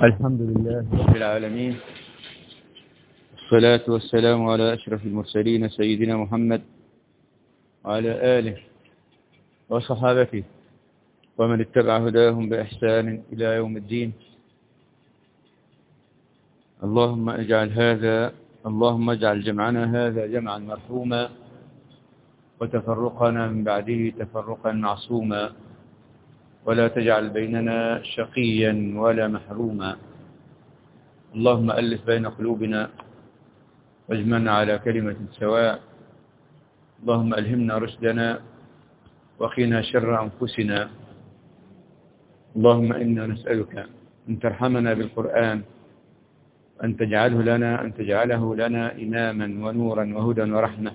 الحمد لله رب العالمين والصلاة والسلام على أشرف المرسلين سيدنا محمد وعلى آله وصحابته ومن اتبع هداهم بإحسان إلى يوم الدين اللهم اجعل هذا اللهم اجعل جمعنا هذا جمعا مرحوما وتفرقنا من بعده تفرقا معصوما ولا تجعل بيننا شقيا ولا محروما اللهم ألف بين قلوبنا واجمعنا على كلمة سواء اللهم ألهمنا رشدنا وقنا شر أنفسنا اللهم إنا نسألك أن ترحمنا بالقرآن أن تجعله لنا أن تجعله لنا إماما ونورا وهدى ورحمة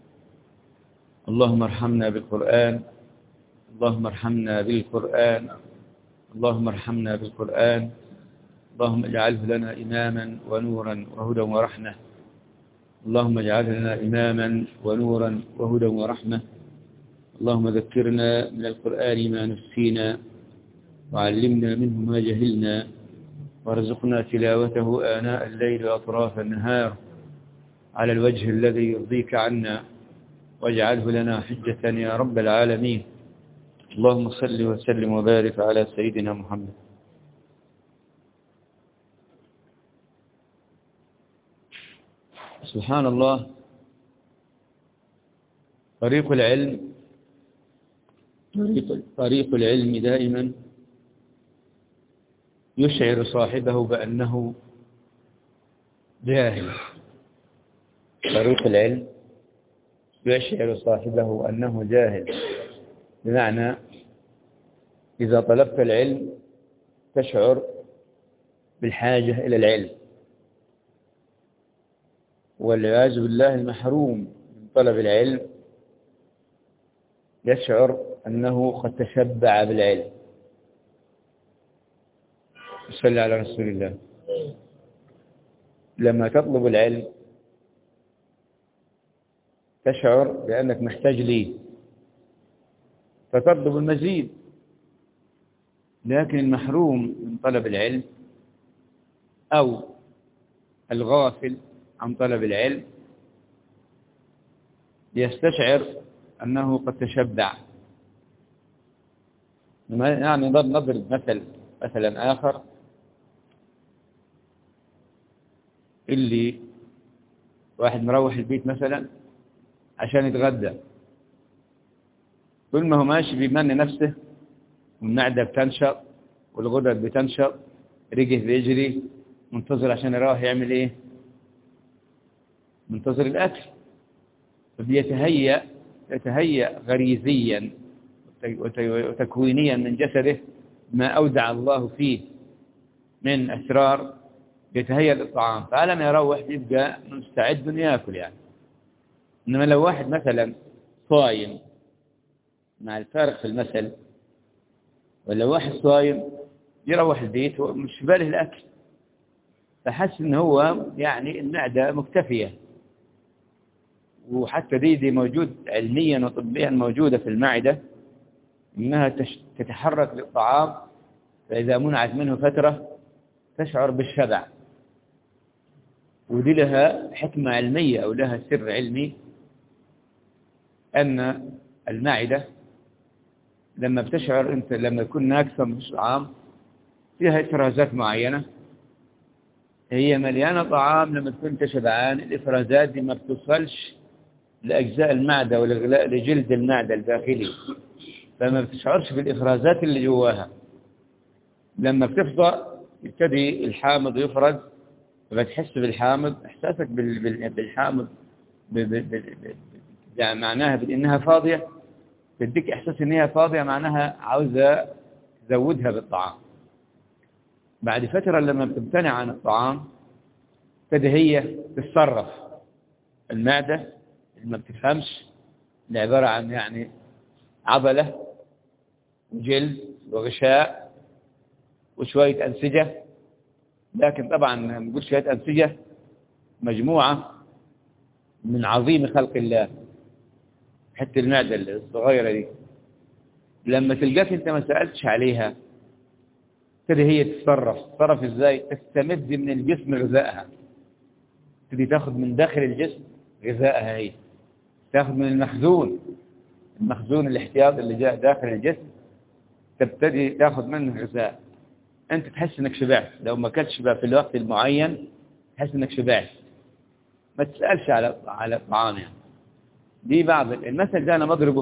اللهم ارحمنا بالقرآن اللهم ارحمنا بالقرآن اللهم ارحمنا بالقرآن اللهم اجعله لنا إماما ونورا وهدى ورحمة اللهم اجعله لنا إماما ونورا وهدى ورحمة اللهم ذكرنا من القرآن ما نسينا وعلمنا منه ما جهلنا وارزقنا تلاوته آناء الليل وأطراف النهار على الوجه الذي يرضيك عنا واجعله لنا حجة يا رب العالمين اللهم صل وسلم وبارك على سيدنا محمد سبحان الله طريق العلم طريق, طريق العلم دائما يشعر صاحبه بأنه جاهل طريق العلم يشعر صاحبه أنه جاهل بمعنى إذا طلبت العلم تشعر بالحاجة إلى العلم والعياذ بالله المحروم من طلب العلم يشعر أنه قد تشبع بالعلم صلى على رسول الله لما تطلب العلم تشعر بأنك محتاج ليه فتطلب المزيد لكن المحروم من طلب العلم أو الغافل عن طلب العلم يستشعر أنه قد تشبع يعني نضرب مثل مثلا آخر اللي واحد مروح البيت مثلا عشان يتغدى كل ما هو ماشي بيمني نفسه والمعدة بتنشط والغدد بتنشط رجله بيجري منتظر عشان يروح يعمل ايه منتظر الأكل فبيتهيأ يتهيأ غريزيا وتكوينيا من جسده ما أودع الله فيه من أسرار يتهيأ للطعام فلما يروح يبقى مستعد أن يأكل يعني إنما لو واحد مثلا صايم مع الفارق في المثل ولا واحد صايم يروح البيت ومش في باله الأكل فحس إن هو يعني المعدة مكتفية وحتى دي دي موجود علميا وطبيا موجودة في المعدة إنها تتحرك للطعام فإذا منعت منه فترة تشعر بالشبع ودي لها حكمة علمية أو لها سر علمي أن المعدة لما بتشعر أنت لما يكون ناقصة من الطعام فيها إفرازات معينة هي مليانة طعام لما تكون أنت شبعان الإفرازات دي ما بتوصلش لأجزاء المعدة لجلد المعدة الداخلي فما بتشعرش بالإفرازات اللي جواها لما بتفضى يبتدي الحامض يفرز فبتحس بالحامض إحساسك بالحامض يعني معناها بأنها فاضية تديك إحساس أنها فاضية معناها عاوزة تزودها بالطعام بعد فترة لما بتمتنع عن الطعام تبتدي هي تتصرف المعدة اللي ما بتفهمش اللي عبارة عن يعني عضلة وجلد وغشاء وشوية أنسجة لكن طبعا نقول شوية أنسجة مجموعة من عظيم خلق الله حتى المعدة الصغيرة دي لما تلقاك انت ما سألتش عليها تبتدي هي تتصرف تتصرف ازاي تستمد من الجسم غذائها تبتدي تاخد من داخل الجسم غذائها هي تاخد من المخزون المخزون الاحتياط اللي جاء داخل الجسم تبتدي تاخد منه غذاء انت تحس انك شبعت لو ما اكلتش بقى في الوقت المعين تحس انك شبعت ما تسألش على على الطعام يعني دي بعض المثل ده انا بضربه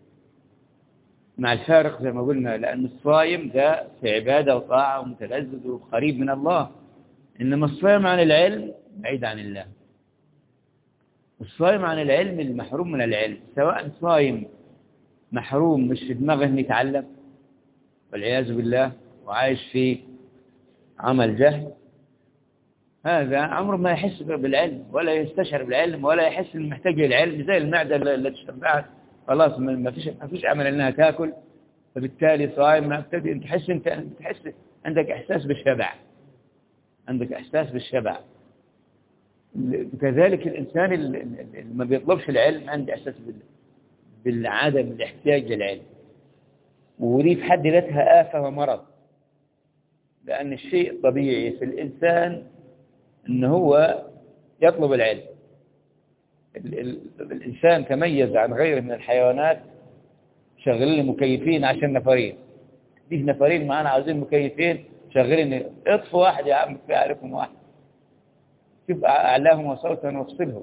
مع الفارق زي ما قلنا لأن الصايم ده في عبادة وطاعة ومتلذذ وقريب من الله إنما الصايم عن العلم بعيد عن الله الصايم عن العلم المحروم من العلم سواء صايم محروم مش في دماغه انه يتعلم والعياذ بالله وعايش في عمل جهل هذا عمره ما يحس بالعلم ولا يستشعر بالعلم ولا يحس انه محتاج للعلم زي المعدة اللي تشبعت خلاص ما فيش ما فيش امل انها تاكل فبالتالي صايم ما ابتدي انت تحس انت تحس عندك احساس بالشبع عندك احساس بالشبع كذلك الانسان اللي ما بيطلبش العلم عنده احساس بالعدم الاحتياج للعلم ودي في حد ذاتها آفة ومرض لأن الشيء الطبيعي في الإنسان أنه هو يطلب العلم الإنسان تميز عن غيره من الحيوانات شغلين مكيفين عشان نفرين دي نفرين معانا عاوزين مكيفين شغلين اطفوا واحد يا عم في عليكم واحد شوف أعلاهم صوتا وافصلهم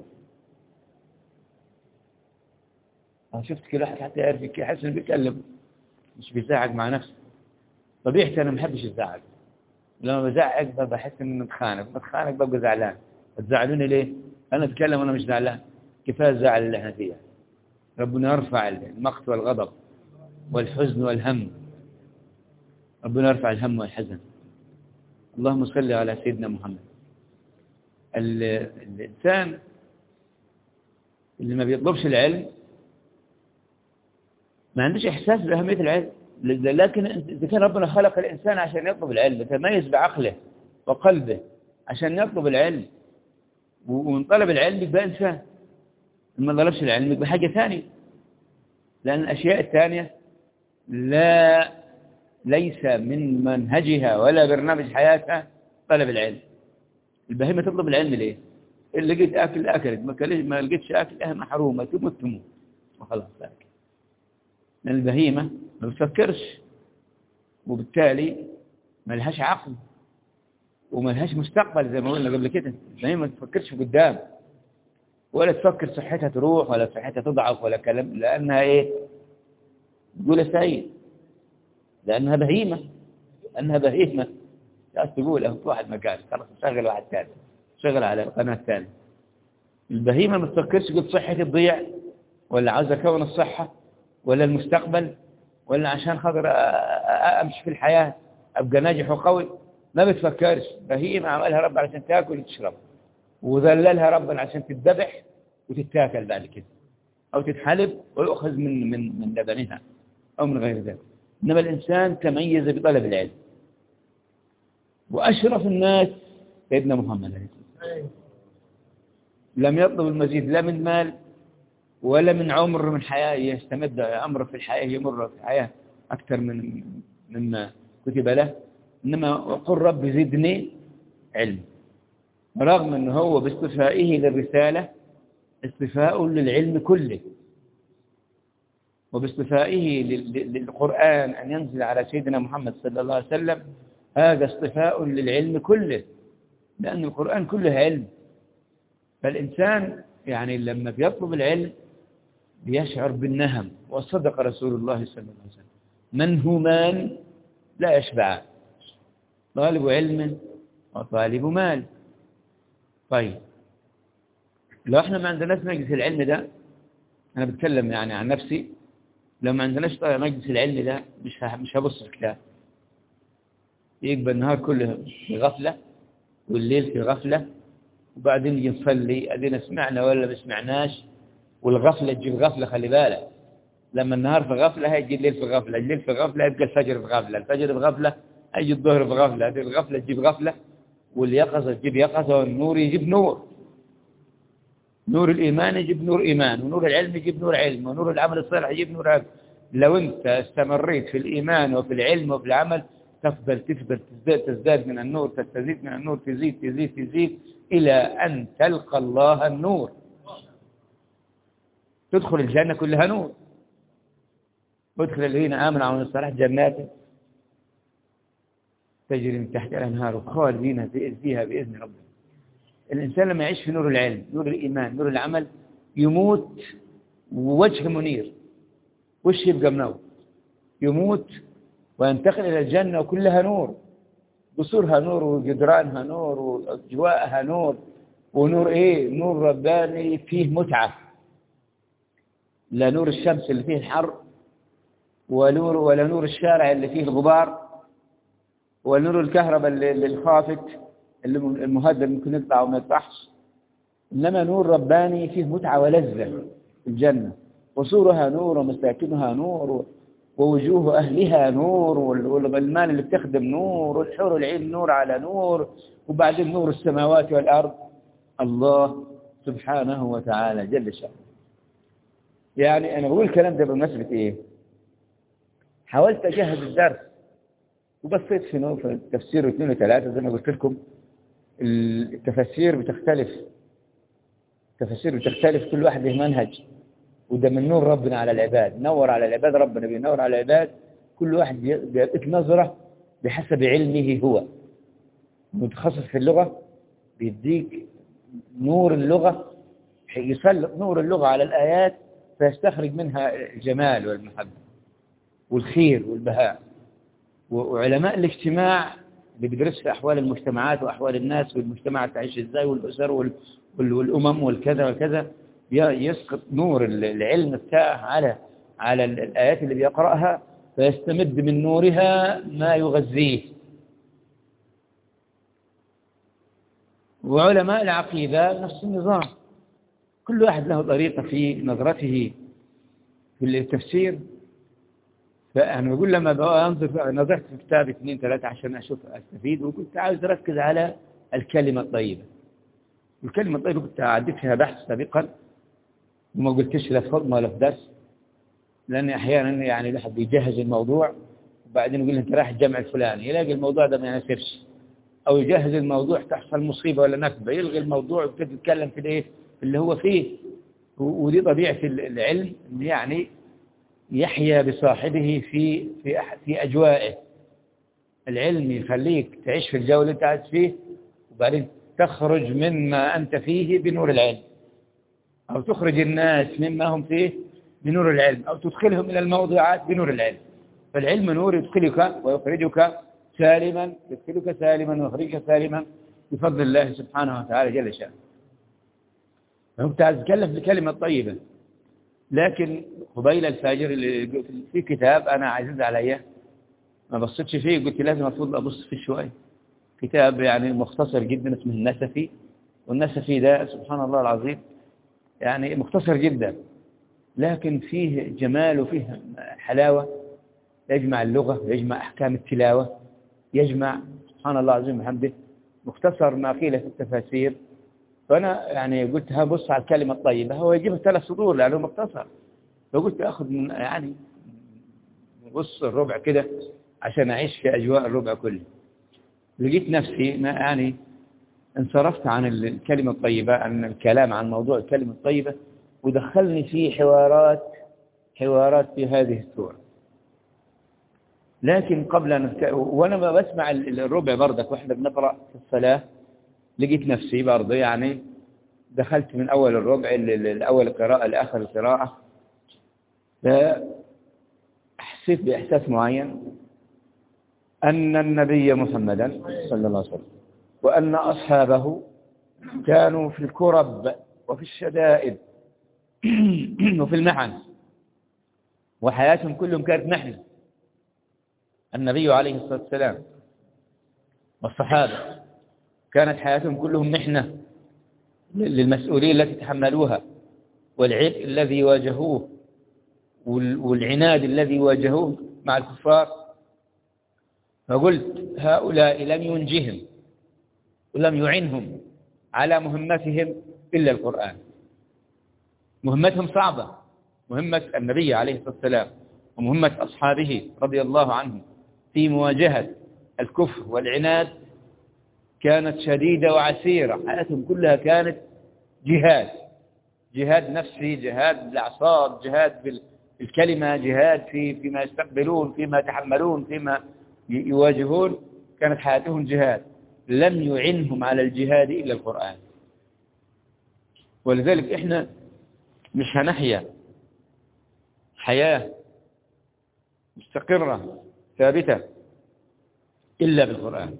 شفت كل واحد حتى يعرف يحس انه بيتكلم مش بيزعق مع نفسه طبيعتي انا ما بحبش الزعق لما بزعق بحس اني متخانق متخانق ببقى زعلان تزعلوني ليه انا اتكلم وانا مش زعلان كفايه الزعل اللي احنا فيها ربنا يرفع المقت والغضب والحزن والهم ربنا يرفع الهم والحزن اللهم صل على سيدنا محمد الإنسان اللي ما بيطلبش العلم ما عندوش إحساس بأهمية العلم لكن إذا كان ربنا خلق الإنسان عشان يطلب العلم تميز بعقله وقلبه عشان يطلب العلم ومن طلب العلم يبقى إنسان ما طلبش العلم يبقى حاجة ثانية لأن الأشياء الثانية لا ليس من منهجها ولا برنامج حياتها طلب العلم البهيمة تطلب العلم ليه اللي لقيت أكل أكلت ما, ما لقيتش أكل أه محرومة تموت تموت وخلاص ذلك لأن البهيمة ما بتفكرش وبالتالي ما لهاش عقل وما لهاش مستقبل زي ما قلنا قبل كده البهيمة ما تفكرش قدام ولا تفكر صحتها تروح ولا صحتها تضعف ولا كلام لأنها إيه تقول سعيد لأنها بهيمة لأنها بهيمة عايز تقول أهو واحد مكان خلاص شغل واحد ثاني شغل على القناة الثانية البهيمة ما تفكرش قد صحتي تضيع ولا عاوز أكون الصحة ولا المستقبل ولا عشان خاطر أمشي في الحياة أبقى ناجح وقوي ما بتفكرش بهيمة عملها رب عشان تاكل وتشرب وذللها ربنا عشان تتذبح وتتاكل بعد كده أو تتحلب ويؤخذ من من من لبنها أو من غير ذلك إنما الإنسان تميز بطلب العلم وأشرف الناس سيدنا محمد عليه الصلاة لم يطلب المزيد لا من مال ولا من عمر من حياة يستمد أمره في الحياة يمر في الحياة أكثر من مما كتب له إنما قل رب زدني علم رغم أنه هو باصطفائه للرسالة اصطفاء للعلم كله وباصطفائه للقرآن أن ينزل على سيدنا محمد صلى الله عليه وسلم هذا اصطفاء للعلم كله لأن القرآن كله علم فالإنسان يعني لما بيطلب العلم بيشعر بالنهم وصدق رسول الله صلى الله عليه وسلم منهمان لا يشبعان طالب علم وطالب مال طيب لو احنا ما عندناش مجلس العلم ده انا بتكلم يعني عن نفسي لو ما عندناش مجلس العلم ده مش مش هبص في الكتاب يقبل النهار كله في غفلة والليل في غفلة وبعدين نجي نصلي ادينا سمعنا ولا ما سمعناش والغفلة تجيب غفلة خلي بالك لما النهار في غفلة هيجي الليل في غفلة الليل في غفلة يبقى الفجر في غفلة الفجر في غفلة هيجي الظهر في غفلة هذه الغفلة تجيب غفلة واليقظة تجيب يقظة والنور يجيب نور نور الإيمان يجيب نور إيمان ونور العلم يجيب نور علم ونور العمل الصالح يجيب نور عمل لو أنت استمريت في الإيمان وفي العلم وفي العمل تفضل تفضل تزداد, تزداد من النور تستزيد من النور تزيد تزيد تزيد إلى أن تلقى الله النور تدخل الجنة كلها نور ادخل الذين آمنوا وعملوا الصالحات جنات تجري من تحت الأنهار خالدين فيها بإذن ربهم الإنسان لما يعيش في نور العلم نور الإيمان نور العمل يموت ووجه منير وش يبقى منور يموت وينتقل إلى الجنة وكلها نور قصورها نور وجدرانها نور وأجواءها نور ونور إيه نور رباني فيه متعة لا نور الشمس اللي فيه الحر ونور ولا نور الشارع اللي فيه الغبار ونور الكهرباء اللي الخافت اللي المهدد ممكن يطلع وما يطلعش إنما نور رباني فيه متعة ولذة في الجنة وصورها نور ومساكنها نور ووجوه أهلها نور والغلمان اللي بتخدم نور والحور العين نور على نور وبعدين نور السماوات والأرض الله سبحانه وتعالى جل شأنه يعني أنا بقول الكلام ده بمناسبة إيه حاولت أجهز الدرس وبصيت في نور في تفسير اثنين وثلاثة زي ما قلت لكم التفاسير بتختلف التفاسير بتختلف كل واحد له منهج وده من نور ربنا على العباد نور على العباد ربنا بينور على العباد كل واحد بيعطيك نظرة بحسب علمه هو متخصص في اللغة بيديك نور اللغة يسلط نور اللغة على الآيات فيستخرج منها الجمال والمحبة والخير والبهاء وعلماء الاجتماع اللي بيدرس في أحوال المجتمعات وأحوال الناس والمجتمع تعيش إزاي والأسر والأمم والكذا وكذا يسقط نور العلم بتاعه على على الآيات اللي بيقرأها فيستمد من نورها ما يغذيه وعلماء العقيدة نفس النظام كل واحد له طريقة في نظرته في التفسير فأنا بقول لما أنظر نظرت في كتاب اثنين ثلاثة عشان أشوف أستفيد وكنت عاوز أركز على الكلمة الطيبة الكلمة الطيبة كنت أعدت فيها بحث سابقا وما قلتش لا في خطمة ولا في درس لأن أحيانا يعني الواحد بيجهز الموضوع وبعدين يقول أنت رايح الجامع الفلاني يلاقي الموضوع ده ما يناسبش أو يجهز الموضوع تحصل مصيبة ولا نكبة يلغي الموضوع ويبتدي يتكلم في الايه اللي هو فيه ودي طبيعة العلم يعني يحيا بصاحبه في في في أجوائه العلم يخليك تعيش في الجو اللي انت قاعد فيه وبعدين تخرج مما أنت فيه بنور العلم أو تخرج الناس مما هم فيه بنور العلم أو تدخلهم إلى الموضوعات بنور العلم فالعلم نور يدخلك ويخرجك سالما يدخلك سالما ويخرجك سالما بفضل الله سبحانه وتعالى جل شأنه فكنت عايز أتكلم في الكلمة الطيبة لكن قبيل الفاجر اللي في كتاب أنا عزيز عليا ما بصيتش فيه قلت لازم المفروض أبص فيه شوية كتاب يعني مختصر جدا اسمه النسفي والنسفي ده سبحان الله العظيم يعني مختصر جدا لكن فيه جمال وفيه حلاوة يجمع اللغة ويجمع أحكام التلاوة يجمع سبحان الله العظيم وحمده مختصر ما قيل في التفاسير فأنا يعني قلت هبص على الكلمة الطيبة هو يجيب ثلاث سطور لأنه مختصر فقلت أخذ من يعني بص الربع كده عشان أعيش في أجواء الربع كله لقيت نفسي ما يعني انصرفت عن الكلمة الطيبة عن الكلام عن موضوع الكلمة الطيبة ودخلني في حوارات حوارات في هذه السورة لكن قبل أن وأنا ما بسمع الربع بردك وإحنا بنقرأ في الصلاة لقيت نفسي برضه يعني دخلت من أول الربع الأول القراءة لآخر القراءة فحسيت بإحساس معين أن النبي محمدا صلى الله عليه وسلم وأن أصحابه كانوا في الكرب وفي الشدائد وفي المحن وحياتهم كلهم كانت محنة النبي عليه الصلاة والسلام والصحابة كانت حياتهم كلهم محنة للمسؤولية التي تحملوها والعبء الذي واجهوه والعناد الذي واجهوه مع الكفار فقلت هؤلاء لم ينجهم ولم يعنهم على مهمتهم إلا القرآن مهمتهم صعبة مهمة النبي عليه الصلاة والسلام ومهمة أصحابه رضي الله عنهم في مواجهة الكفر والعناد كانت شديدة وعسيرة حياتهم كلها كانت جهاد جهاد نفسي جهاد بالأعصاب جهاد بالكلمة جهاد في فيما يستقبلون فيما يتحملون فيما يواجهون كانت حياتهم جهاد لم يعنهم على الجهاد إلا القرآن ولذلك إحنا مش هنحيا حياة مستقرة ثابتة إلا بالقرآن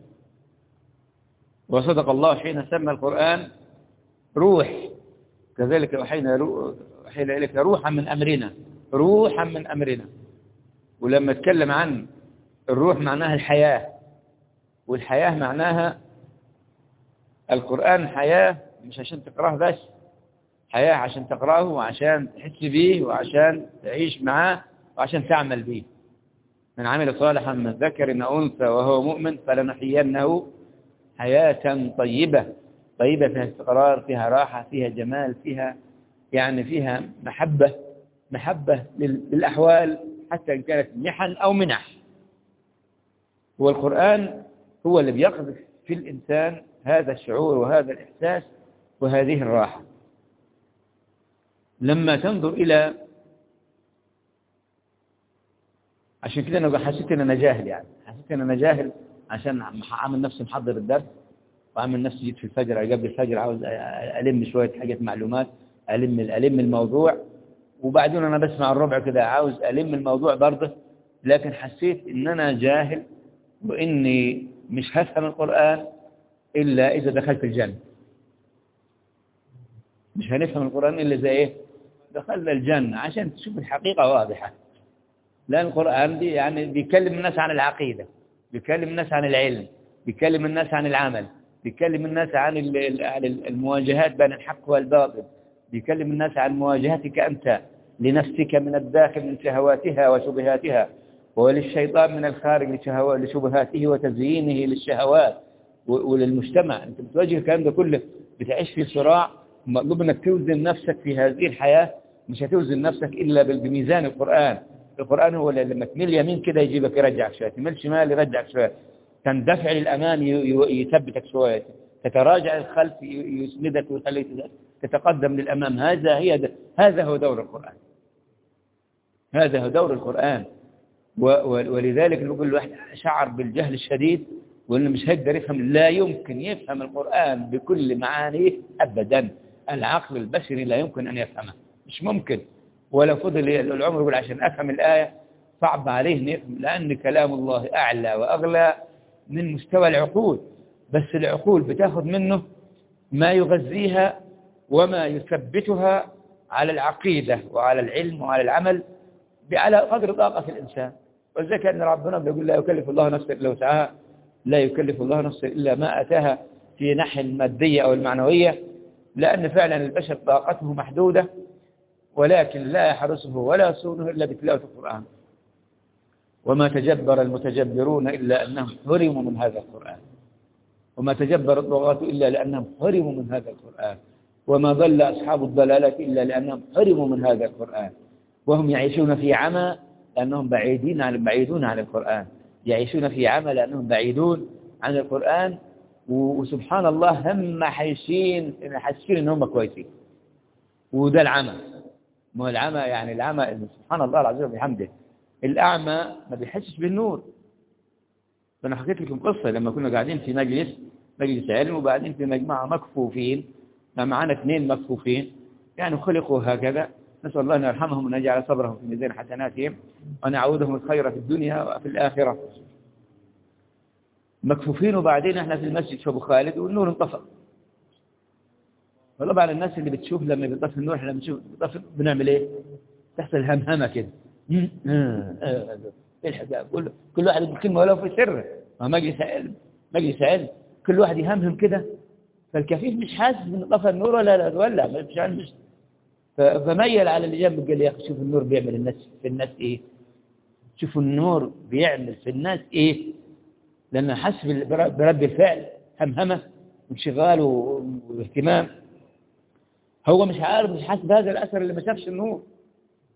وصدق الله حين سمى القرآن روح كذلك وحين وحين إليك روحا من أمرنا روحا من أمرنا ولما اتكلم عن الروح معناها الحياة والحياة معناها القرآن حياة مش عشان تقراه بس حياة عشان تقراه وعشان تحس به وعشان تعيش معاه وعشان تعمل به من عمل صالحا من ذكر أو أنثى وهو مؤمن فلنحيينه حياة طيبة طيبة فيها استقرار فيها راحة فيها جمال فيها يعني فيها محبة محبة للأحوال حتى إن كانت محن أو منح والقرآن هو اللي بيقذف في الإنسان هذا الشعور وهذا الإحساس وهذه الراحة لما تنظر إلى عشان كده أنا حسيت أن أنا جاهل يعني حسيت أن أنا جاهل عشان عامل نفسي محضر الدرس وعامل نفسي جيت في الفجر قبل الفجر عاوز ألم شوية حاجات معلومات ألم ألم الموضوع وبعدين أنا بسمع الربع كده عاوز ألم الموضوع برضه لكن حسيت إن أنا جاهل وإني مش هفهم القرآن إلا إذا دخلت الجنة مش هنفهم القرآن إلا زي إيه دخلنا الجنة عشان تشوف الحقيقة واضحة لأن القرآن دي يعني بيكلم الناس عن العقيدة بيكلم الناس عن العلم بيكلم الناس عن العمل بيكلم الناس عن المواجهات بين الحق والباطل بيكلم الناس عن مواجهتك أنت لنفسك من الداخل من شهواتها وشبهاتها وللشيطان من الخارج لشبهاته وتزيينه للشهوات وللمجتمع أنت بتواجه الكلام ده كله بتعيش في صراع مطلوب أنك توزن نفسك في هذه الحياة مش هتوزن نفسك إلا بميزان القرآن القرآن هو اللي لما تميل يمين كده يجيبك يرجعك شوية تميل شمال يرجعك شوية تندفع للأمام يثبتك شوية تتراجع الخلف يسندك ويخليك تتقدم للأمام هذا هي هذا هو دور القرآن هذا هو دور القرآن ولذلك نقول الواحد شعر بالجهل الشديد وانه مش هيقدر يفهم لا يمكن يفهم القرآن بكل معانيه أبدا العقل البشري لا يمكن أن يفهمه مش ممكن ولو فضل العمر يقول عشان أفهم الآية صعب عليه أن يفهم لأن كلام الله أعلى وأغلى من مستوى العقول بس العقول بتاخذ منه ما يغذيها وما يثبتها على العقيدة وعلى العلم وعلى العمل على قدر طاقة الإنسان وذلك أن ربنا بيقول لا يكلف الله نفسا إلا وسعها لا يكلف الله نفسا إلا ما أتاها في ناحية المادية أو المعنوية لأن فعلا البشر طاقته محدودة ولكن لا يحرسه ولا يصونه إلا بتلاوة القرآن وما تجبر المتجبرون إلا أنهم حرموا من هذا القرآن وما تجبر الطغاة إلا لأنهم حرموا من هذا القرآن وما ضل أصحاب الضلالة إلا لأنهم حرموا من هذا القرآن وهم يعيشون في عمى لأنهم بعيدين عن بعيدون عن القرآن يعيشون في عمى لأنهم بعيدون عن القرآن وسبحان الله هم حيشين حاسين ان هم كويسين وده العمى ما هو العمى يعني العمى سبحان الله العظيم وبحمده الأعمى ما بيحسش بالنور فأنا حكيت لكم قصة لما كنا قاعدين في مجلس مجلس علم وبعدين في مجموعة مكفوفين معنا اثنين مكفوفين يعني خلقوا هكذا نسأل الله أن يرحمهم وأن يجعل صبرهم في ميزان حسناتهم وأن يعودهم الخير في الدنيا وفي الآخرة مكفوفين وبعدين احنا في المسجد في أبو خالد والنور انطفأ فطبعا الناس اللي بتشوف لما بيطفي النور احنا بنشوف بيطفي بنعمل ايه تحصل همهمة كده الحجاب كل كل واحد يقول كلمة ولو في سر ما مجلس علم مجلس علم كل واحد يهمهم كده فالكفيف مش حاسس ان طفى النور ولا لا ولا مش عارف فميل على اللي جنبه قال لي يا اخي شوف النور بيعمل الناس في الناس ايه شوفوا النور بيعمل في الناس ايه لانه حس برد الفعل همهمه وانشغال واهتمام هو مش عارف مش حاسس بهذا الاثر اللي ما شافش النور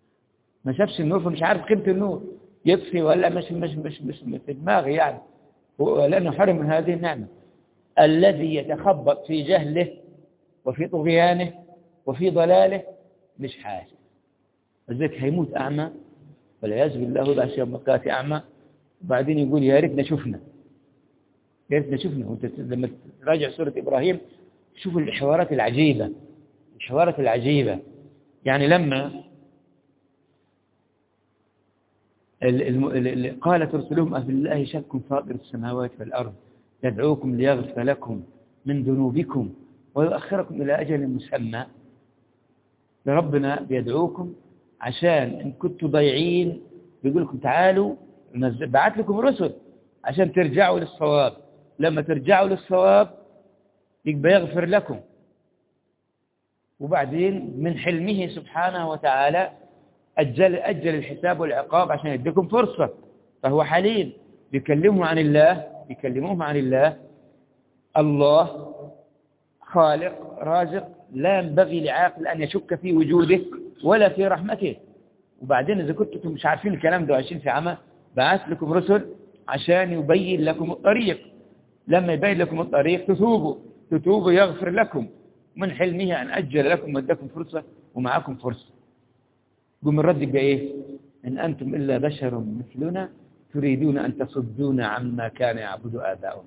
ما شافش النور فمش عارف قيمه النور يطفي ولا مش مش مش مش في دماغي يعني لأنه حرم من هذه النعمة الذي يتخبط في جهله وفي طغيانه وفي ضلاله مش حاسب لذلك هيموت أعمى والعياذ بالله بعد يوم بقات أعمى وبعدين يقول يا ريتنا شفنا يا ريتنا شفنا وانت لما تراجع سورة إبراهيم شوف الحوارات العجيبة الحوارات العجيبة يعني لما قالت رسلهم أفي الله شك فاطر السماوات والأرض يدعوكم ليغفر لكم من ذنوبكم ويؤخركم إلى أجل مسمى ربنا بيدعوكم عشان إن كنتوا ضايعين بيقول لكم تعالوا بعت لكم رسل عشان ترجعوا للصواب لما ترجعوا للصواب يبقى يغفر لكم وبعدين من حلمه سبحانه وتعالى أجل, أجل الحساب والعقاب عشان يديكم فرصة فهو حليم بيكلمهم عن الله بيكلموهم عن الله الله خالق رازق لا ينبغي لعاقل أن يشك في وجوده ولا في رحمته وبعدين إذا كنتم مش عارفين الكلام ده وعايشين في عمى بعث لكم رسل عشان يبين لكم الطريق لما يبين لكم الطريق تتوبوا تتوبوا يغفر لكم من حلمه أن أجل لكم وادكم فرصة ومعكم فرصة قم الرد بإيه إن أنتم إلا بشر مثلنا تريدون أن تصدونا عما كان يعبد آباؤنا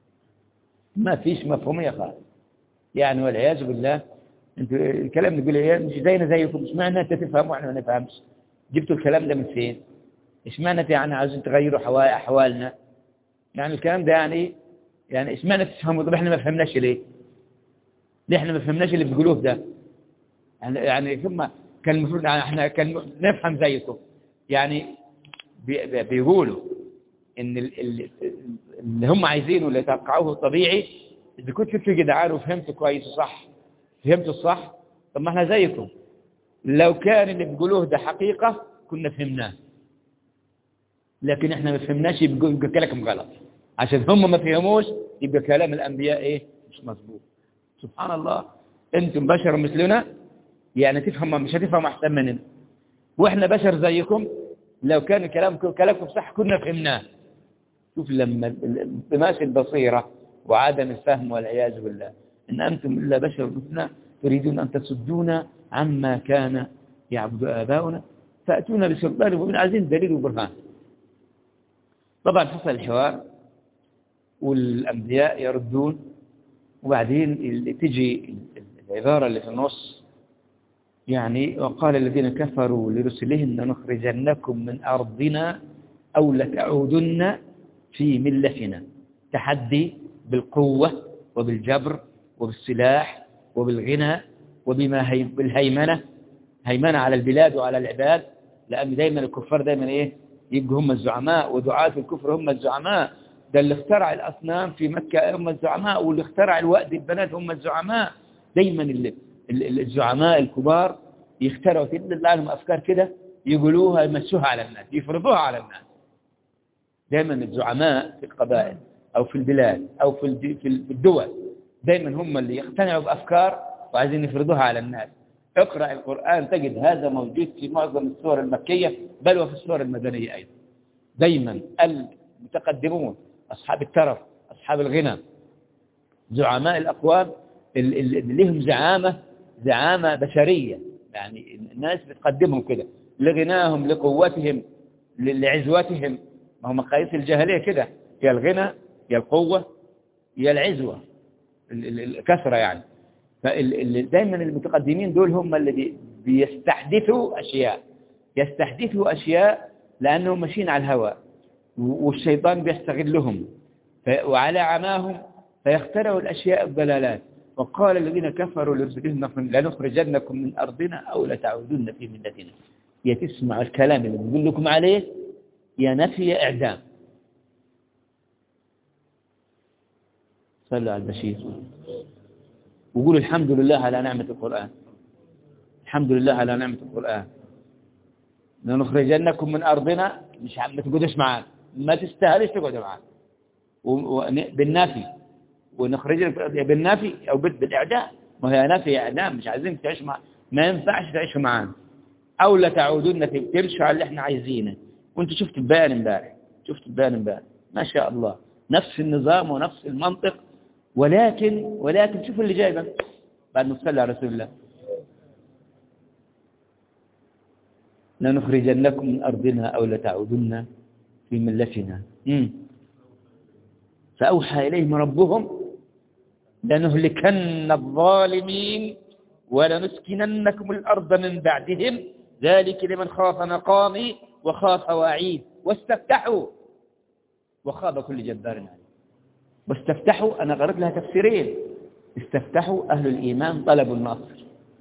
ما فيش مفهومية خالص يعني والعياذ بالله انت الكلام نقول ايه مش زينا زيكم اشمعنى انت تفهم واحنا ما نفهمش جبتوا الكلام ده من فين اشمعنى يعني عايزين تغيروا احوالنا يعني الكلام ده يعني يعني اشمعنى تفهموا طب احنا ما فهمناش ليه ليه احنا ما فهمناش اللي بتقولوه ده يعني يعني ثم كان المفروض يعني احنا كان نفهم زيكم يعني بي بيقولوا ان اللي هم عايزينه اللي يتوقعوه طبيعي اذا كنت انتوا جدعان وفهمتوا كويس وصح فهمتوا الصح طب ما احنا زيكم لو كان اللي بيقولوه ده حقيقة كنا فهمناه لكن احنا ما فهمناش يبقى كلامكم غلط عشان هم ما فهموش يبقى كلام الانبياء ايه مش مظبوط سبحان الله انتم بشر مثلنا يعني تفهم مش هتفهم احسن مننا واحنا بشر زيكم لو كان كلامكم كلامكم صح كنا فهمناه شوف لما بماشي البصيرة وعدم الفهم والعياذ بالله إن أنتم إلا بشر مثلنا تريدون أن تصدونا عما كان يعبد آباؤنا فأتونا بسلطان مبين عايزين دليل وبرهان طبعا حصل الحوار والأنبياء يردون وبعدين تجي العبارة اللي في النص يعني وقال الذين كفروا لرسلهم لنخرجنكم من أرضنا أو لتعودن في ملتنا تحدي بالقوة وبالجبر وبالسلاح وبالغنى وبما هي بالهيمنة هيمنة على البلاد وعلى العباد لأن دايما الكفار دايما إيه يبقوا هم الزعماء ودعاة الكفر هم الزعماء ده اللي اخترع الأصنام في مكة هم الزعماء واللي اخترع الوأد البنات هم الزعماء دايما اللي الزعماء الكبار يخترعوا كده لهم أفكار كده يقولوها يمسوها على الناس يفرضوها على الناس دايما الزعماء في القبائل أو في البلاد أو في في الدول دايما هم اللي يقتنعوا بأفكار وعايزين يفرضوها على الناس اقرأ القرآن تجد هذا موجود في معظم السور المكية بل وفي السور المدنية أيضا دايما المتقدمون أصحاب الترف أصحاب الغنى زعماء الأقوام اللي لهم زعامة زعامة بشرية يعني الناس بتقدمهم كده لغناهم لقوتهم لعزوتهم ما هو مقاييس الجاهلية كده يا الغنى يا القوة يا العزوة الكثرة يعني فدايما المتقدمين دول هم اللي بيستحدثوا أشياء يستحدثوا أشياء لأنهم ماشيين على الهواء والشيطان بيستغلهم وعلى عماهم فيخترعوا الأشياء الضلالات وقال الذين كفروا لرسلهم لنخرجنكم من أرضنا أو لتعودن في ملتنا يا تسمع الكلام اللي بقول لكم عليه يا نفي يا إعدام صلوا على البشير وقولوا الحمد لله على نعمة القرآن الحمد لله على نعمة القرآن لنخرجنكم من أرضنا مش ما تقعدش معانا ما تستاهلش تقعد معانا بالنافي ونخرجك بالنافي أو بالإعدام ما هي نافي إعدام مش عايزين تعيش مع ما ينفعش تعيشوا معانا أو لا تعودون تمشوا على اللي احنا عايزينه وانت شفت البيان امبارح شفت البيان امبارح ما شاء الله نفس النظام ونفس المنطق ولكن ولكن شوف اللي جاي بقى بعد ما تصلي على رسول الله لنخرجنكم من أرضنا أو لتعودن في ملتنا مم. فأوحى إليهم ربهم لنهلكن الظالمين ولنسكننكم الأرض من بعدهم ذلك لمن خاف مقامي وخاف وعيد واستفتحوا وخاب كل جبار عنيد واستفتحوا أنا قرأت لها تفسيرين استفتحوا أهل الإيمان طلبوا النصر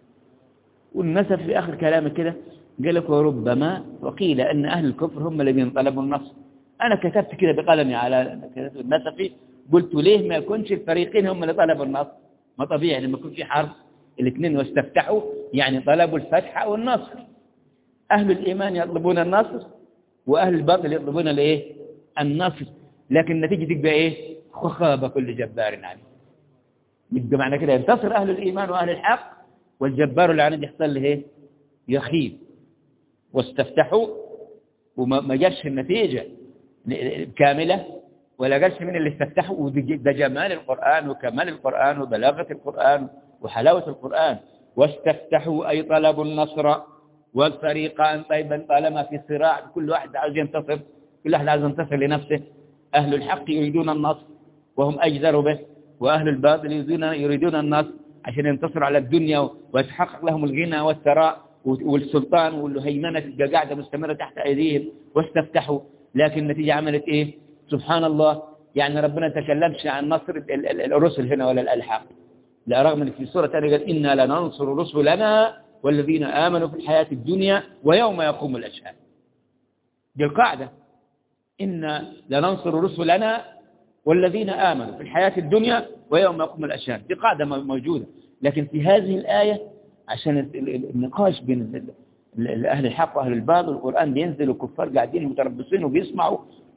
والنسف في آخر كلامه كده قال لك وربما وقيل أن أهل الكفر هم الذين طلبوا النصر أنا كتبت كده بقلمي على النسفي قلت ليه ما يكونش الفريقين هم اللي طلبوا النصر ما طبيعي لما يكون في حرب الاثنين واستفتحوا يعني طلبوا الفتح أو النصر أهل الإيمان يطلبون النصر وأهل الباطل يطلبون الإيه النصر لكن النتيجة تبقى إيه خخاب كل جبار عنيد يبقى معنى كده ينتصر أهل الإيمان وأهل الحق والجبار العنيد يحصل له إيه يخيب واستفتحوا وما جابش النتيجة كاملة ولا جالش من اللي استفتحوا وده جمال القرآن وكمال القرآن وبلاغة القرآن وحلاوة القرآن واستفتحوا أي طلبوا النصر والفريقان طيبا طالما في صراع كل واحد عاوز ينتصر كل واحد عاوز ينتصر لنفسه أهل الحق يريدون النصر وهم أجدر به وأهل الباطل يريدون, يريدون النصر عشان ينتصروا على الدنيا ويتحقق لهم الغنى والثراء والسلطان والهيمنة تبقى قاعدة مستمرة تحت أيديهم واستفتحوا لكن النتيجة عملت إيه سبحان الله يعني ربنا تكلمش عن نصر الرسل هنا ولا الألحاق لا رغم أن في سورة ثانية قال إنا لننصر رسلنا والذين آمنوا في الحياة الدنيا ويوم يقوم الأشهاد دي القاعدة إنا لننصر رسلنا والذين آمنوا في الحياة الدنيا ويوم يقوم الأشهاد دي قاعدة موجودة لكن في هذه الآية عشان النقاش بين أهل الحق وأهل الباطل القرآن بينزل والكفار قاعدين متربصين وبيسمعوا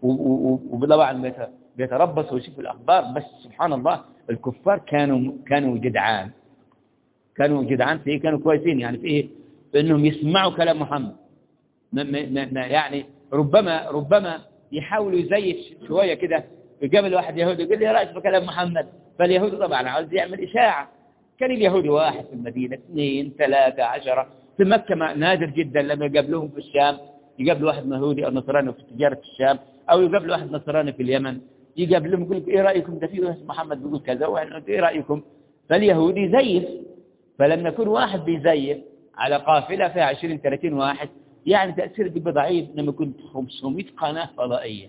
وطبعا بيتربصوا ويشوفوا الأخبار بس سبحان الله الكفار كانوا كانوا جدعان كانوا جدعان في إيه كانوا كويسين يعني في إيه في إنهم يسمعوا كلام محمد ما ما يعني ربما ربما يحاولوا يزيف شوية كده يقابل واحد يهودي يقول لي رأيك في كلام محمد فاليهودي طبعا عاوز يعمل إشاعة كان اليهودي واحد في المدينة اثنين ثلاثة عشرة في مكة نادر جدا لما يقابلوهم في الشام يقابلوا واحد يهودي أو نصراني في تجارة الشام أو يقابلوا واحد نصراني في اليمن يقابلهم يقول لك إيه رأيكم ده في محمد بيقول كذا وإحنا إيه رأيكم فاليهودي يزيف فلما يكون واحد بيزيف على قافلة فيها 20 30 واحد يعني تأثير بيبقى ضعيف لما يكون 500 قناة فضائية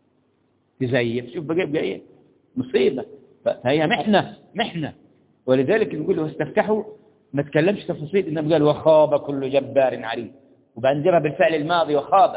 تزيف شوف بقى, بقى إيه مصيبة فهي محنة محنة ولذلك نقول له استفتحوا ما تكلمش تفاصيل إنما قال وخاب كل جبار عنيد وبعدين جرى بالفعل الماضي وخاب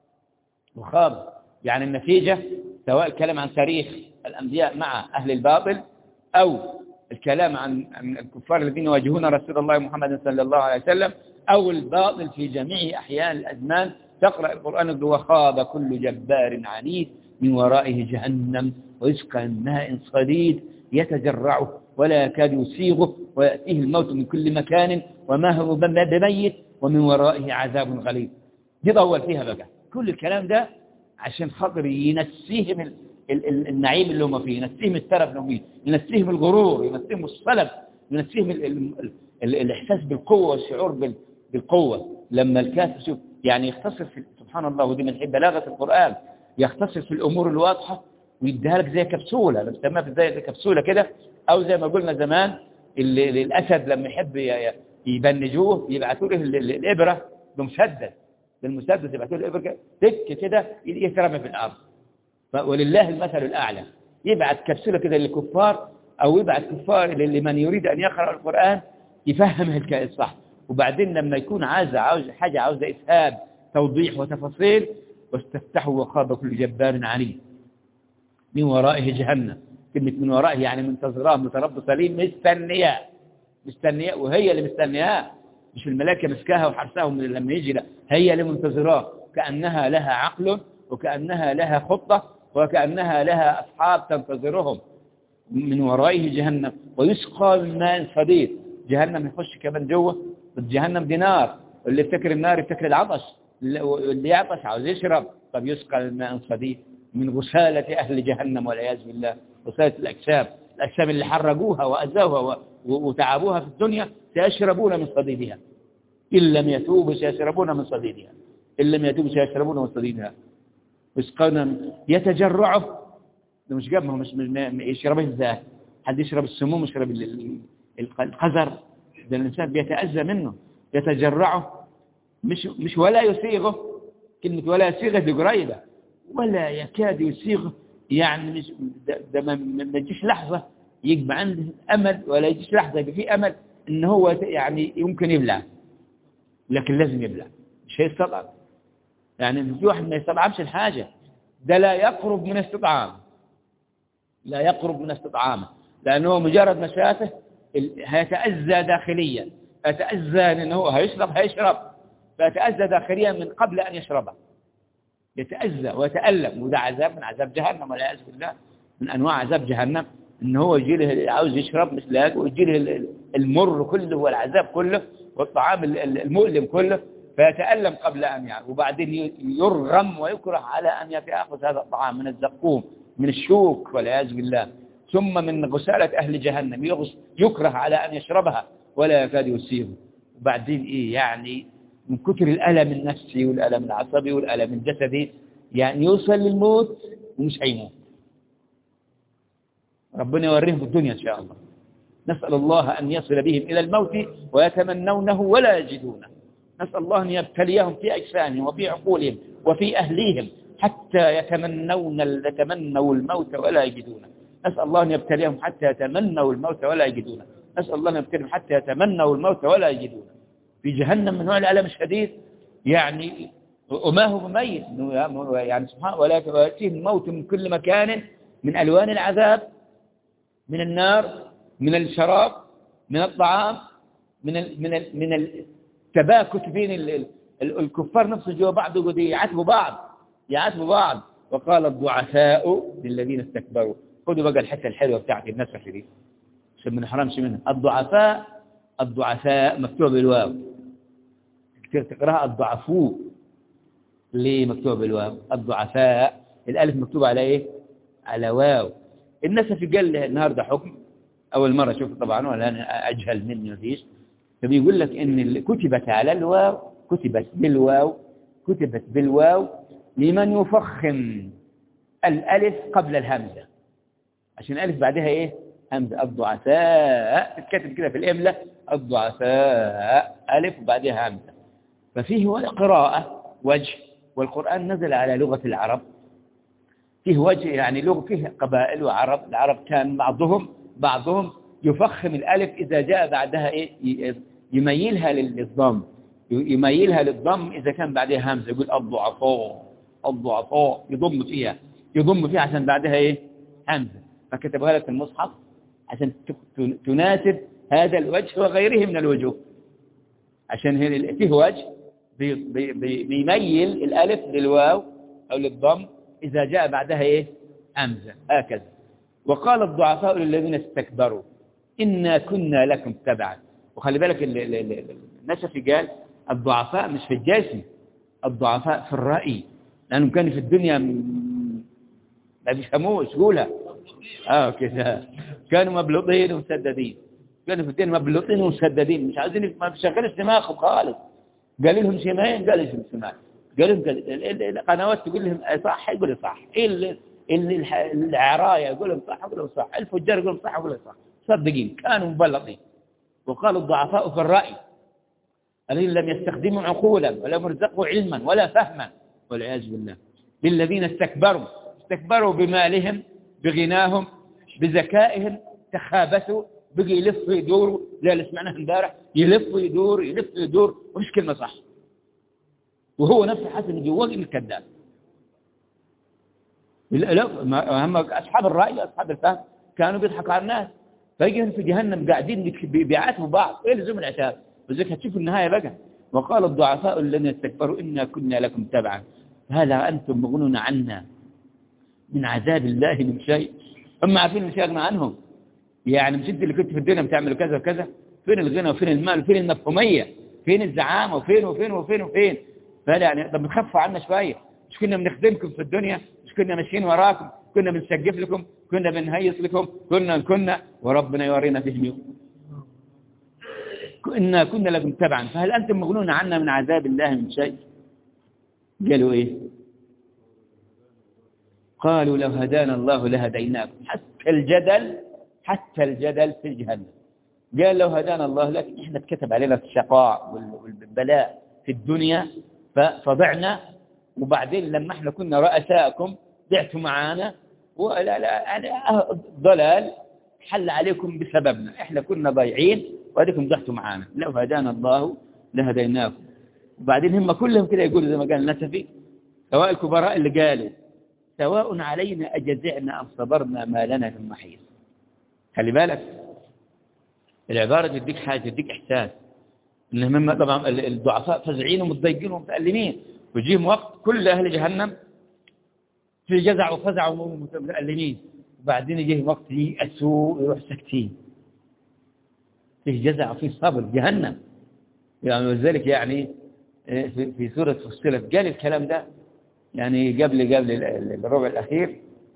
وخاب يعني النتيجة سواء الكلام عن تاريخ الأنبياء مع أهل الباطل أو الكلام عن عن الكفار الذين يواجهون رسول الله محمد صلى الله عليه وسلم أو الباطل في جميع أحيان الأزمان تقرأ القرآن وخاب كل جبار عنيد من ورائه جهنم ويسقى ماء صديد يتجرعه ولا يكاد يسيغه ويأتيه الموت من كل مكان وما هو بميت ومن ورائه عذاب غليظ دي طول فيها بقى كل الكلام ده عشان خاطر ينسيهم النعيم اللي هم فيه ينسيهم الترف اللي هم فيه ينسيهم الغرور ينسيهم الصلب ينسيهم ال ال ال الإحساس بالقوة والشعور بالقوة لما الكافر شوف يعني يختصر في سبحان الله ودي من بلاغة القرآن يختصر في الأمور الواضحة ويديها لك زي كبسولة انا بسميها زي كبسولة كده أو زي ما قلنا زمان اللي الأسد لما يحب يبنجوه يبعثوا له الإبرة بمسدس بالمسدس يبعثوا له الإبرة تك كده يترمى في الأرض ولله المثل الأعلى يبعث كبسولة كده للكفار أو يبعث كفار لمن يريد أن يقرأ القرآن يفهمه الكائن صح وبعدين لما يكون عايز عاوز حاجة عاوزة إسهاب توضيح وتفاصيل واستفتحوا وخاب كل جبار عنيد من ورائه جهنم كلمة من ورائه يعني منتظراه متربصة ليه مستنياه مستنياه وهي اللي مستنياه مش الملائكة مسكاها وحرساها من لما يجي لا هي اللي منتظراه كأنها لها عقل وكأنها لها خطة وكأنها لها أصحاب تنتظرهم من ورائه جهنم ويسقى من ماء صديد جهنم يخش كمان جوه جهنم دي نار واللي يفتكر النار يفتكر العطش اللي يعطش عاوز يشرب طب يسقى من ماء صديد من غسالة أهل جهنم والعياذ بالله غسالة الأجسام الأجسام اللي حرقوها وأذوها وتعبوها في الدنيا سيشربون من صديدها إن لم يتوبوا سيشربون من صديدها إن لم يتوبوا سيشربون من صديدها ويسقون يتجرعه ده مش جاب مش يشربه ازاي حد يشرب السموم يشرب القذر ده الإنسان بيتأذى منه يتجرعه مش مش ولا يسيغه كلمة ولا يسيغه دي قريبة ولا يكاد يسيغه يعني مش ده, ده ما يجيش لحظة يجمع عنده أمل ولا يجيش لحظة يبقى في أمل إن هو يعني يمكن يبلع لكن لازم يبلع مش هيستطعم يعني في واحد ما يستطعمش الحاجة ده لا يقرب من استطعام لا يقرب من استطعامه لأنه مجرد ما شافه هيتأذى داخليا يتأذى أنه هو هيشرب هيشرب فيتأذى داخليا من قبل أن يشربه يتأذى ويتألم وده عذاب من عذاب جهنم والعياذ بالله من أنواع عذاب جهنم إن هو يجي له عاوز يشرب مثل هذا ويجي له المر كله والعذاب كله والطعام المؤلم كله فيتألم قبل أن يعرف وبعدين يرغم ويكره على أن يأخذ هذا الطعام من الزقوم من الشوك والعياذ بالله ثم من غسالة أهل جهنم يكره على أن يشربها ولا يكاد يسيره وبعدين إيه يعني من كثر الألم النفسي والألم العصبي والألم الجسدي يعني يوصل للموت ومش هيموت ربنا يوريهم في الدنيا إن شاء الله نسأل الله أن يصل بهم إلى الموت ويتمنونه ولا يجدونه نسأل الله أن يبتليهم في أجسامهم وفي عقولهم وفي أهليهم حتى يتمنون يتمنوا الموت ولا يجدونه نسأل الله أن يبتليهم حتى يتمنوا الموت ولا يجدونه نسأل الله أن يبتليهم حتى يتمنوا الموت ولا يجدونه في جهنم من نوع الألم الشديد يعني وما هو مميز يعني سبحان ولا يأتيه الموت من كل مكان من ألوان العذاب من النار من الشراب من الطعام من ال من ال من التباكت بين الكفار نفسه جوا بعض يعاتبوا بعض يعاتبوا بعض وقال الضعفاء للذين استكبروا خذوا بقى الحته الحلوه بتاعت الناس دي عشان ما نحرمش منها الضعفاء الضعفاء مكتوب بالواو كثير تقراها الضعفو ليه مكتوب بالواو الضعفاء الالف مكتوب على ايه على واو النسفي قال النهارده حكم اول مره اشوفه طبعا ولا انا اجهل مني مفيش فبيقول لك ان كتبت على الواو كتبت بالواو كتبت بالواو لمن يفخم الالف قبل الهمزه عشان الالف بعدها ايه همزه الضعفاء تتكتب كده في الامله الضعفاء الف وبعدها همزه ففيه قراءه وجه والقران نزل على لغه العرب فيه وجه يعني لغه فيه قبائل وعرب العرب كان بعضهم بعضهم يفخم الالف اذا جاء بعدها ايه يميلها للضم يميلها للضم اذا كان بعدها همزه يقول الضعفاء الضعفاء يضم فيها يضم فيها عشان بعدها ايه همزه فكتبها لك المصحف عشان تناسب هذا الوجه وغيره من الوجوه عشان هنا فيه وجه بي بي بي بيميل الالف للواو او للضم اذا جاء بعدها ايه همزه هكذا وقال الضعفاء للذين استكبروا انا كنا لكم تبعا وخلي بالك النسفي قال الضعفاء مش في الجسم الضعفاء في الرأي لأنهم كانوا في الدنيا ما بيفهموش قولها اه كده كانوا مبلوطين ومسددين كانوا في الدنيا مبلوطين ومسددين مش عايزين ما بيشغلش دماغهم خالص قال لهم سمعين قال لهم سمعين قال لهم القنوات تقول لهم صح يقول صح ايه العرايه يقول لهم صح يقول لهم صح الفجار يقول لهم صح يقول لهم صح صدقين كانوا مبلطين وقال الضعفاء في الرأي الذين لم يستخدموا عقولا ولا مرزقوا علما ولا فهما والعياذ بالله للذين استكبروا استكبروا بمالهم بغناهم بذكائهم تخابثوا بقي يلف ويدور لا اللي سمعناه امبارح يلف ويدور يلف ويدور ومش كلمة صح وهو نفسه حاسس ان جواه انه كذاب هم اصحاب الراي اصحاب الفهم كانوا بيضحكوا على الناس فيجي في جهنم قاعدين بيعاتبوا بعض ايه لزوم العتاب وزيك هتشوفوا النهايه بقى وقال الضعفاء الذين استكبروا انا كنا لكم تبعا هل انتم مغنون عنا من عذاب الله من شيء هم عارفين مش يغنى عنهم يعني مش انت اللي كنت في الدنيا بتعمل كذا وكذا فين الغنى وفين المال وفين المفهوميه فين الزعامه وفين وفين وفين وفين فلا يعني طب بتخفوا عنا شويه مش كنا بنخدمكم في الدنيا مش كنا ماشيين وراكم كنا بنسقف لكم كنا بنهيص لكم كنا كنا وربنا يورينا فيهم يوم كنا كنا لكم تبعا فهل أنتم مغنون عنا من عذاب الله من شيء قالوا إيه قالوا لو هدانا الله لهديناكم حتى الجدل حتى الجدل في جهنم قال لو هدانا الله لكن احنا اتكتب علينا الشقاء والبلاء في الدنيا فضعنا وبعدين لما احنا كنا رؤساءكم ضعتوا معانا ولا لا يعني ضلال حل عليكم بسببنا احنا كنا ضايعين وهذيكم ضحتوا معانا لو هدانا الله لهديناكم وبعدين هم كلهم كده يقولوا زي ما قال النسفي سواء الكبراء اللي قالوا سواء علينا أجزعنا أم صبرنا ما لنا من محيص خلي بالك العبارة تديك حاجة تديك إحساس إن هم طبعا الضعفاء فزعين ومتضايقين ومتألمين ويجيهم وقت كل أهل جهنم في جزع وفزع ومتألمين وبعدين يجيهم وقت يأسوا ويروح ساكتين فيه جزع وفيه صبر جهنم يعني ولذلك يعني في سورة فصلت قال الكلام ده يعني قبل قبل الربع الأخير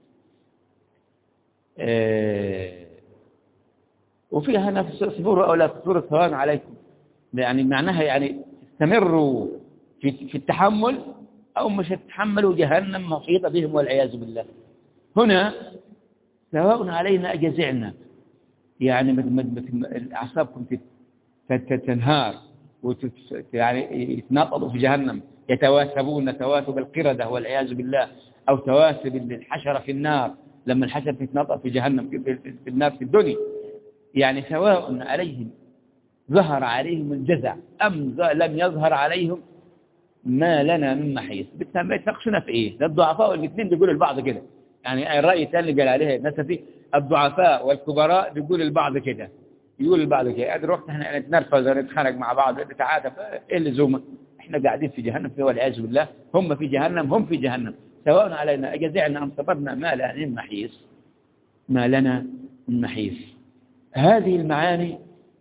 وفيها نفس صبروا أو لا تصبروا سواء عليكم يعني معناها يعني استمروا في في التحمل أو مش تتحملوا جهنم محيطة بهم والعياذ بالله هنا سواء علينا أجزعنا يعني أعصابكم تنهار يعني يتناقضوا في جهنم يتواسبون تواسب القردة والعياذ بالله أو تواسب الحشرة في النار لما الحشرة تتناطط في جهنم في النار في الدنيا يعني سواء عليهم ظهر عليهم الجزع أم لم يظهر عليهم ما لنا من محيص بالتالي يتناقشون في إيه ده الضعفاء والاثنين بيقولوا البعض كده يعني الرأي الثاني اللي قال عليه النسفي الضعفاء والكبراء بيقول البعض كده يقول البعض كده قادر وقت احنا نتنرفز ونتخانق مع بعض نتعاتف ايه اللزومه احنا قاعدين في جهنم في والعياذ بالله هم في جهنم هم في جهنم سواء علينا اجزعنا ام صبرنا ما لنا من محيص ما لنا من محيص هذه المعاني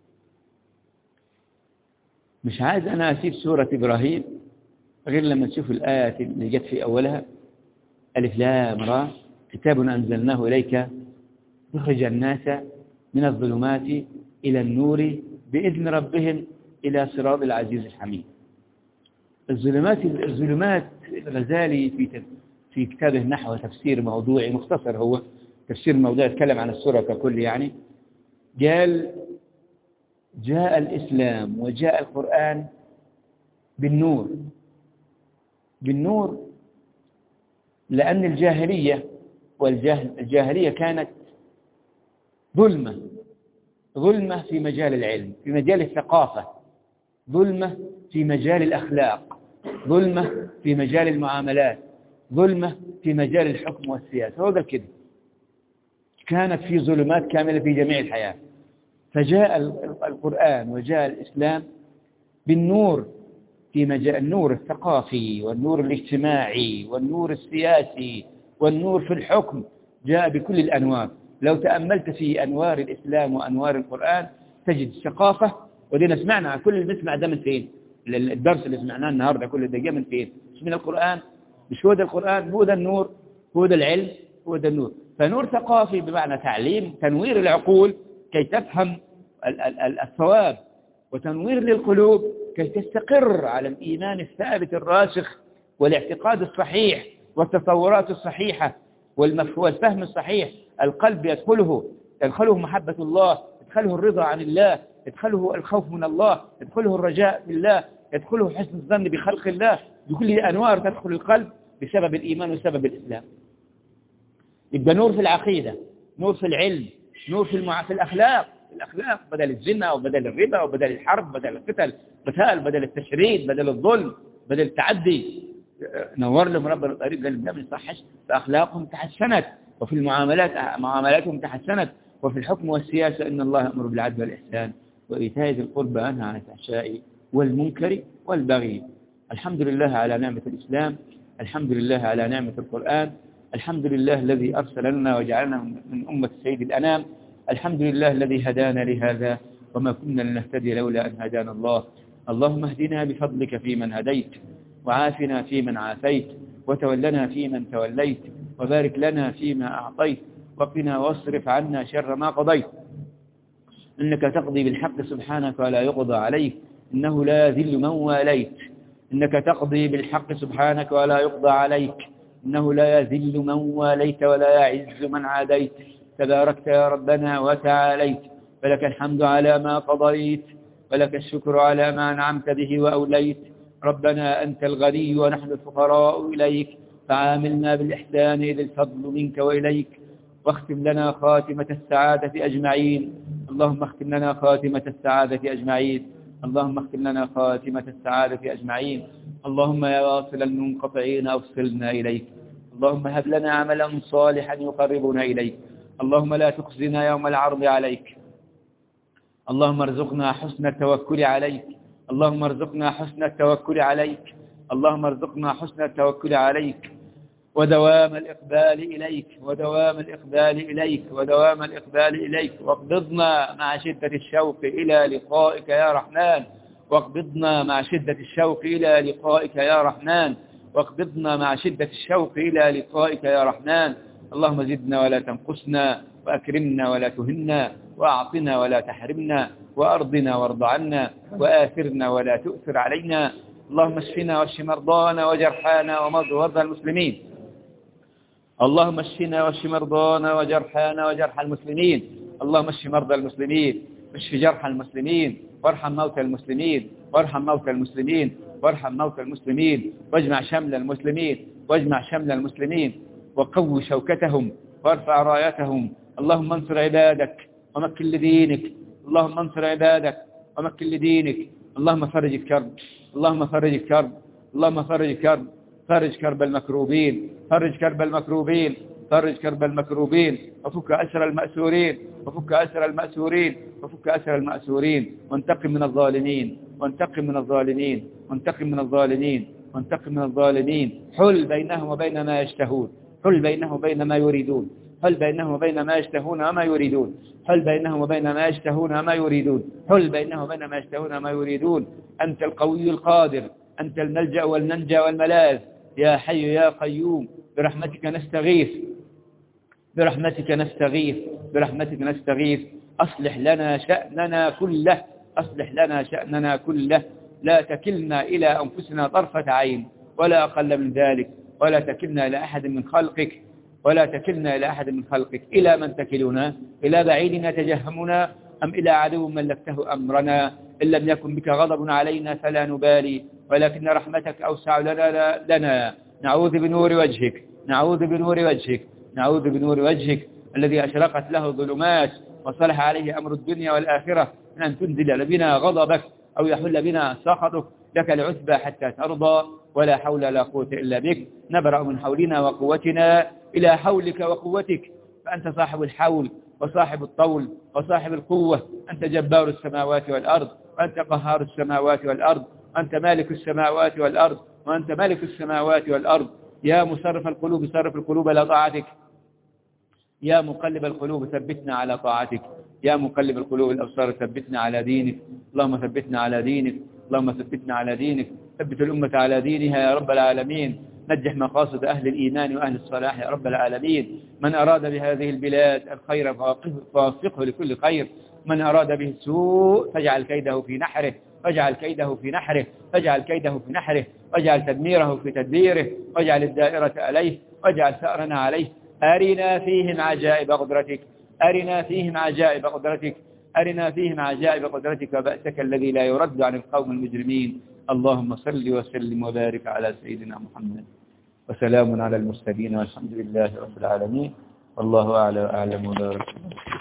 مش عايز انا اسيب سوره ابراهيم غير لما تشوف الايات اللي جت في اولها الف لام را كتاب انزلناه اليك تخرج الناس من الظلمات إلى النور بإذن ربهم إلى صراط العزيز الحميد الظلمات الظلمات الغزالي في في كتابه نحو تفسير موضوعي مختصر هو تفسير موضوعي يتكلم عن السورة ككل يعني قال جاء الإسلام وجاء القرآن بالنور بالنور لأن الجاهلية والجاهلية كانت ظلمة ظلمة في مجال العلم في مجال الثقافة ظلمة في مجال الأخلاق ظلمة في مجال المعاملات ظلمة في مجال الحكم والسياسة هو قال كده كانت في ظلمات كاملة في جميع الحياة فجاء القرآن وجاء الإسلام بالنور في مجال النور الثقافي والنور الاجتماعي والنور السياسي والنور في الحكم جاء بكل الأنوار لو تأملت في أنوار الإسلام وأنوار القرآن تجد ثقافة ودينا سمعنا كل اللي بنسمع ده من فين الدرس اللي سمعناه النهاردة كل ده جاء من فين مش من القرآن مش هو ده القرآن هو ده النور هو ده العلم هو ده النور فنور ثقافي بمعنى تعليم تنوير العقول كي تفهم الثواب وتنوير للقلوب كي تستقر على الإيمان الثابت الراسخ والاعتقاد الصحيح والتصورات الصحيحة والفهم الصحيح القلب يدخله يدخله محبة الله يدخله الرضا عن الله يدخله الخوف من الله يدخله الرجاء بالله يدخله حسن الظن بخلق الله بكل أنوار تدخل القلب بسبب الإيمان وسبب الإسلام يبقى نور في العقيدة نور في العلم نور في, المع... في الأخلاق الأخلاق بدل الزنا وبدل الربا وبدل الحرب بدل القتل قتال بدل التشريد بدل الظلم بدل التعدي نور لهم ربنا الطريق قال ما بيصحش فأخلاقهم تحسنت وفي المعاملات معاملاتهم تحسنت وفي الحكم والسياسة إن الله يأمر بالعدل والإحسان وإيتاء ذي القربى أنهى عن الفحشاء والمنكر والبغي الحمد لله على نعمة الإسلام الحمد لله على نعمة القرآن الحمد لله الذي أرسل لنا وجعلنا من أمة سيد الأنام الحمد لله الذي هدانا لهذا وما كنا لنهتدي لولا أن هدانا الله اللهم اهدنا بفضلك فيمن هديت وعافنا فيمن عافيت وتولنا فيمن توليت وبارك لنا فيما أعطيت وقنا واصرف عنا شر ما قضيت إنك تقضي بالحق سبحانك ولا يقضى عليك إنه لا ذل من واليت إنك تقضي بالحق سبحانك ولا يقضى عليك إنه لا يذل من واليت ولا يعز من عاديت تباركت يا ربنا وتعاليت فلك الحمد على ما قضيت ولك الشكر على ما أنعمت به وأوليت ربنا أنت الغني ونحن الفقراء إليك فعاملنا بالإحسان إذ الفضل منك وإليك واختم لنا خاتمة السعادة أجمعين اللهم اختم لنا خاتمة السعادة أجمعين اللهم اختم لنا خاتمة السعادة أجمعين اللهم يا واصل المنقطعين أوصلنا إليك اللهم هب لنا عملا صالحا يقربنا إليك اللهم لا تخزنا يوم العرض عليك اللهم ارزقنا حسن التوكل عليك اللهم ارزقنا حسن التوكل عليك اللهم ارزقنا حسن التوكل عليك ودوام الإقبال إليك ودوام الإقبال إليك ودوام الإقبال إليك واقبضنا مع شدة الشوق إلى لقائك يا رحمن واقبضنا مع شدة الشوق إلى لقائك يا رحمن واقبضنا مع شدة الشوق إلى لقائك يا رحمن اللهم زدنا ولا تنقصنا وأكرمنا ولا تهنا وأعطنا ولا تحرمنا وأرضنا وارض عنا وآثرنا ولا تؤثر علينا اللهم اشفنا واشف مرضانا وجرحانا ومرضى المسلمين اللهم اشفنا واشف مرضانا وجرحانا وجرح المسلمين اللهم اشف مرضى المسلمين واشف جرح المسلمين وارحم موتى المسلمين وارحم موتى المسلمين وارحم موتى المسلمين واجمع شمل المسلمين واجمع شمل المسلمين وقو شوكتهم وارفع رايتهم اللهم انصر عبادك ومكن لدينك اللهم انصر عبادك ومكن لدينك اللهم فرج الكرب اللهم فرج الكرب اللهم فرج الكرب فرج كرب المكروبين فرج كرب المكروبين فرج كرب المكروبين وفك أسر المأسورين وفك أسر المأسورين وفك أسر المأسورين وانتقم من الظالمين وانتقم من الظالمين وانتقم من الظالمين وانتقم من الظالمين حل بينهم وبين ما يشتهون حل بينهم وبين ما يريدون حل بينهم وبين ما يشتهون وما يريدون حل بينهم وبين ما يشتهون وما يريدون حل بينهم وبين ما يشتهون وما يريدون أنت القوي القادر أنت الملجأ والمنجى والملاذ يا حي يا قيوم برحمتك نستغيث برحمتك نستغيث برحمتك نستغيث أصلح لنا شأننا كله أصلح لنا شأننا كله لا تكلنا إلى أنفسنا طرفة عين ولا أقل من ذلك ولا تكلنا إلى أحد من خلقك ولا تكلنا إلى أحد من خلقك إلى من تكلنا إلى بعيد يتجهمنا أم إلى عدو ملكته أمرنا إن لم يكن بك غضب علينا فلا نبالي ولكن رحمتك أوسع لنا, لنا نعوذ بنور وجهك نعوذ بنور وجهك نعوذ بنور وجهك الذي أشرقت له الظلمات وصلح عليه أمر الدنيا والآخرة من أن تنزل بنا غضبك أو يحل بنا سخطك لك العتبى حتى ترضى ولا حول ولا قوة إلا بك نبرأ من حولنا وقوتنا إلى حولك وقوتك فأنت صاحب الحول وصاحب الطول وصاحب القوة أنت جبار السماوات والأرض وأنت قهار السماوات والأرض أنت مالك السماوات والأرض وأنت مالك السماوات والأرض يا مصرف القلوب صرف القلوب إلى طاعتك يا مقلب القلوب ثبتنا على طاعتك يا مقلب القلوب الأبصار ثبتنا على دينك اللهم ثبتنا على دينك اللهم ثبتنا على دينك ثبت الأمة على دينها يا رب العالمين نجح مقاصد أهل الإيمان وأهل الصلاح يا رب العالمين من أراد بهذه البلاد الخير فوفقه لكل خير من أراد به السوء فاجعل كيده في نحره فاجعل كيده في نحره فاجعل كيده في نحره واجعل تدميره في تدبيره واجعل الدائرة عليه واجعل ثأرنا عليه أرنا فيهم عجائب قدرتك أرنا فيهم عجائب قدرتك أرنا فيهم عجائب قدرتك وبأسك الذي لا يرد عن القوم المجرمين اللهم صل وسلم وبارك على سيدنا محمد وسلام على المرسلين والحمد لله رب العالمين والله أعلى وأعلم وبارك